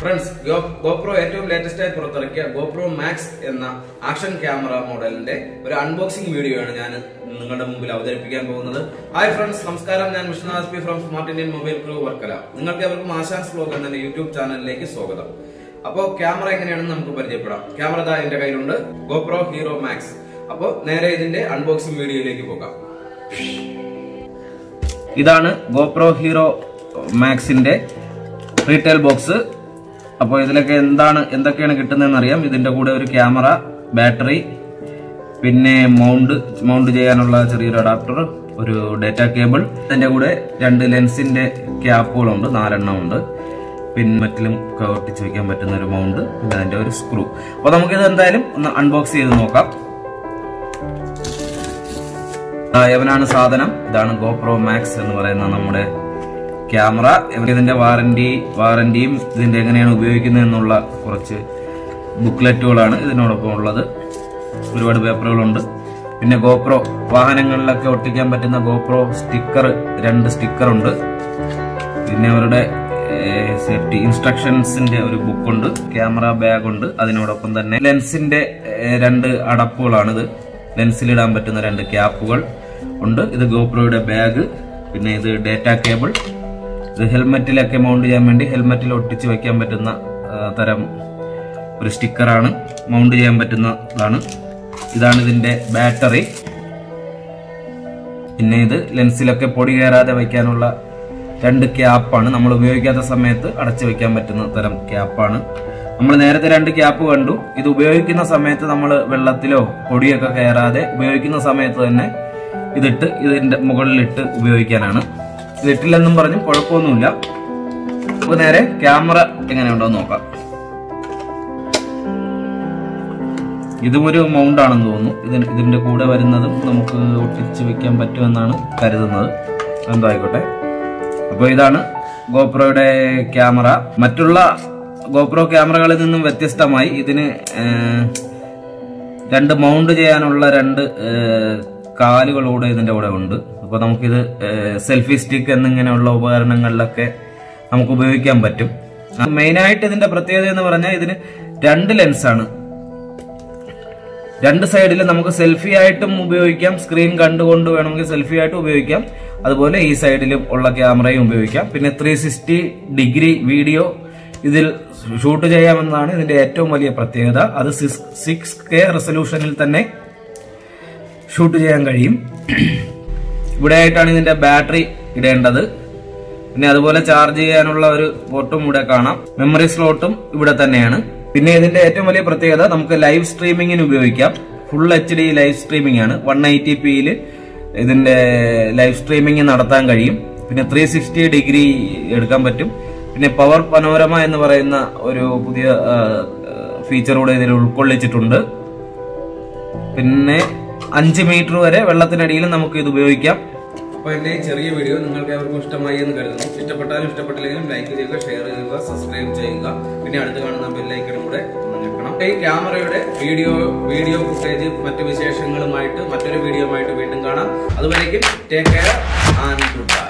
friends GoPro ഏറ്റവും latest ആയി പുറത്തിറക്കിയ ഗോപ്രോ മാക്സ് എന്ന ആക്ഷൻ ക്യാമറ മോഡലിന്റെ ഒരു അൺബോക്സിംഗ് വീഡിയോ ആണ് ഞാൻ നിങ്ങളുടെ മുമ്പിൽ അവതരിപ്പിക്കാൻ പോകുന്നത് ഹായ് ഫ്രണ്ട്സ് നമസ്കാരം ഞാൻ Vishnudas P from smart Indian mobile crew Varkala നിങ്ങൾക്ക് എവർക്കും ആശാൻസ് വ്ലോഗ് എന്ന യൂട്യൂബ് ചാനലിലേക്ക് സ്വാഗതം അപ്പോൾ ക്യാമറ എങ്ങനെയാണെന്ന് നമുക്ക് പരിചയപ്പെടാം ക്യാമറ ദാ എന്റെ കയ്യിലുണ്ട് ഗോപ്രോ ഹീറോ മാക്സ് അപ്പോൾ നേരെ ഇതിന്റെ അൺബോക്സിംഗ് വീഡിയോയിലേക്ക് പോകാം ഇതാണ് ഗോപ്രോ ഹീറോ മാക്സിന്റെ റീറ്റെയിൽ ബോക്സ് അപ്പോൾ ഇതിലൊക്കെ എന്താണ് എന്തൊക്കെയാണ് കിട്ടുന്നതെന്ന് അറിയാം ഇതിന്റെ കൂടെ ഒരു ക്യാമറ ബാറ്ററി പിന്നെ മൗണ്ട് മൗണ്ട് ചെയ്യാനുള്ള ചെറിയൊരു അഡാപ്റ്റർ ഒരു ഡേറ്റ കേബിൾ ഇതിന്റെ കൂടെ രണ്ട് ലെൻസിന്റെ ക്യാപ്പുകളുണ്ട് നാലെണ്ണം ഉണ്ട് പിന്നെ മറ്റിലും ഒട്ടിച്ച് വെക്കാൻ പറ്റുന്ന ഒരു മൗണ്ട് പിന്നെ അതിന്റെ ഒരു സ്ക്രൂ അപ്പോൾ നമുക്കിത് എന്തായാലും ഒന്ന് അൺബോക്സ് ചെയ്ത് നോക്കാം ആ, ഇവനാണ് സാധനം ഇതാണ് ഗോപ്രോ മാക്സ് എന്ന് പറയുന്ന നമ്മുടെ ക്യാമറ ഇവർ ഇതിന്റെ വാറന്റി വാറന്റിയും ഇതിന്റെ എങ്ങനെയാണ് ഉപയോഗിക്കുന്നത് എന്നുള്ള കുറച്ച് ബുക്ക്ലെറ്റുകളാണ് ഇതിനോടൊപ്പം ഉള്ളത് ഒരുപാട് പേപ്പറുകളുണ്ട് പിന്നെ ഗോപ്രോ വാഹനങ്ങളിലൊക്കെ ഒട്ടിക്കാൻ പറ്റുന്ന ഗോപ്രോ സ്റ്റിക്കർ രണ്ട് സ്റ്റിക്കർ ഉണ്ട് പിന്നെ അവരുടെ സേഫ്റ്റി ഇൻസ്ട്രക്ഷൻസിന്റെ ഒരു ബുക്കുണ്ട് ക്യാമറ ബാഗ് ഉണ്ട് അതിനോടൊപ്പം തന്നെ ലെൻസിന്റെ ഏഹ്, രണ്ട് അടപ്പുകളാണിത് ലെൻസിലിടാൻ പറ്റുന്ന രണ്ട് ക്യാപ്പുകൾ ഉണ്ട് ഇത് ഗോപ്രോയുടെ ബാഗ് പിന്നെ ഇത് ഡേറ്റ കേബിൾ ഇത് ഹെൽമെറ്റിലൊക്കെ മൗണ്ട് ചെയ്യാൻ വേണ്ടി ഹെൽമെറ്റിൽ ഒട്ടിച്ച് വെക്കാൻ പറ്റുന്ന ആ, തരം ഒരു സ്റ്റിക്കറാണ് മൗണ്ട് ചെയ്യാൻ പറ്റുന്നതാണ് ഇതാണ് ഇതിന്റെ ബാറ്ററി പിന്നെ ഇത് ലെൻസിലൊക്കെ പൊടി കയറാതെ വയ്ക്കാനുള്ള രണ്ട് ക്യാപ്പാണ് നമ്മൾ ഉപയോഗിക്കാത്ത സമയത്ത് അടച്ചു വെക്കാൻ പറ്റുന്ന തരം ക്യാപ്പാണ് നമ്മൾ നേരത്തെ രണ്ട് ക്യാപ്പ് കണ്ടു ഇത് ഉപയോഗിക്കുന്ന സമയത്ത് നമ്മൾ വെള്ളത്തിലോ പൊടിയൊക്കെ കയറാതെ ഉപയോഗിക്കുന്ന സമയത്ത് തന്നെ ഇതിട്ട് ഇതിന്റെ മുകളിലിട്ട് ഉപയോഗിക്കാനാണ് ഇതിട്ടില്ലെന്നും പറഞ്ഞും കുഴപ്പമൊന്നുമില്ല നമുക്ക് നേരെ ക്യാമറ എങ്ങനെയുണ്ടോ എന്ന് നോക്കാം ഇതും ഒരു മൗണ്ട് ആണെന്ന് തോന്നുന്നു ഇതിന് ഇതിന്റെ കൂടെ വരുന്നതും നമുക്ക് ഒട്ടിച്ച് വെക്കാൻ പറ്റുമെന്നാണ് കരുതുന്നത് എന്തോ ആയിക്കോട്ടെ അപ്പോൾ ഇതാണ് ഗോപ്രോയുടെ ക്യാമറ മറ്റുള്ള ഗോപ്രോ ക്യാമറകളിൽ നിന്നും വ്യത്യസ്തമായി ഇതിന് ഏഹ്, രണ്ട് മൗണ്ട് ചെയ്യാനുള്ള രണ്ട് ഏഹ്, കാലുകളൂടെ ഇതിന്റെ കൂടെ ഉണ്ട് അപ്പോൾ നമുക്കിത് സെൽഫി സ്റ്റിക്ക് എന്നിങ്ങനെയുള്ള ഉപകരണങ്ങളിലൊക്കെ നമുക്ക് ഉപയോഗിക്കാൻ പറ്റും മെയിനായിട്ട് ഇതിന്റെ പ്രത്യേകത എന്ന് പറഞ്ഞാൽ ഇതിന് രണ്ട് ലെൻസാണ് രണ്ട് സൈഡിൽ നമുക്ക് സെൽഫി ആയിട്ടും ഉപയോഗിക്കാം സ്ക്രീൻ കണ്ടുകൊണ്ട് വേണമെങ്കിൽ സെൽഫി ആയിട്ട് ഉപയോഗിക്കാം അതുപോലെ ഈ സൈഡിലും ഉള്ള ക്യാമറയും ഉപയോഗിക്കാം പിന്നെ ത്രീ സിക്സ്റ്റി ഡിഗ്രി വീഡിയോ ഇതിൽ ഷൂട്ട് ചെയ്യാമെന്നാണ് ഇതിന്റെ ഏറ്റവും വലിയ പ്രത്യേകത അത് സിക്സ് കെ റെസൊല്യൂഷനിൽ തന്നെ ഷൂട്ട് ചെയ്യാൻ കഴിയും ഇവിടെ ആയിട്ടാണ് ഇതിന്റെ ബാറ്ററി ഇടേണ്ടത് പിന്നെ അതുപോലെ ചാർജ് ചെയ്യാനുള്ള ഒരു പോർട്ടും ഇവിടെ കാണാം മെമ്മറി സ്ലോട്ടും ഇവിടെ തന്നെയാണ് പിന്നെ ഇതിന്റെ ഏറ്റവും വലിയ പ്രത്യേകത നമുക്ക് ലൈവ് സ്ട്രീമിങ്ങിന് ഉപയോഗിക്കാം full H D live streaming ആണ് വൺ എയ്റ്റി പിയിൽ ഇതിന്റെ ലൈവ് സ്ട്രീമിംഗ് നടത്താൻ കഴിയും പിന്നെ ത്രീ സിക്സ്റ്റി ഡിഗ്രി എടുക്കാൻ പറ്റും പിന്നെ പവർ പനോരമ എന്ന് പറയുന്ന ഒരു പുതിയ ഫീച്ചർ കൂടെ ഇതിൽ ഉൾക്കൊള്ളിച്ചിട്ടുണ്ട് പിന്നെ അഞ്ച് മീറ്റർ വരെ വെള്ളത്തിനടിയിൽ നമുക്ക് ഇത് ഉപയോഗിക്കാം അപ്പോൾ എന്റെ ഈ ചെറിയ വീഡിയോ നിങ്ങൾക്ക് എവർക്കും ഇഷ്ടമായി എന്ന് കരുതുന്നു ഇഷ്ടപ്പെട്ടാലും ഇഷ്ടപ്പെട്ടില്ലെങ്കിലും ലൈക്ക് ചെയ്യുക ഷെയർ ചെയ്യുക സബ്സ്ക്രൈബ് ചെയ്യുക പിന്നെ അടുത്ത് കാണുന്ന ബെല്ലൈക്കനും കൂടെ ഒന്ന് ഞെക്കണം ഈ ക്യാമറയുടെ വീഡിയോ വീഡിയോ ഫുട്ടേജ് മറ്റു വിശേഷങ്ങളുമായിട്ട് മറ്റൊരു വീഡിയോ ആയിട്ട് വീണ്ടും കാണാം അതുവരേക്കും take care and good bye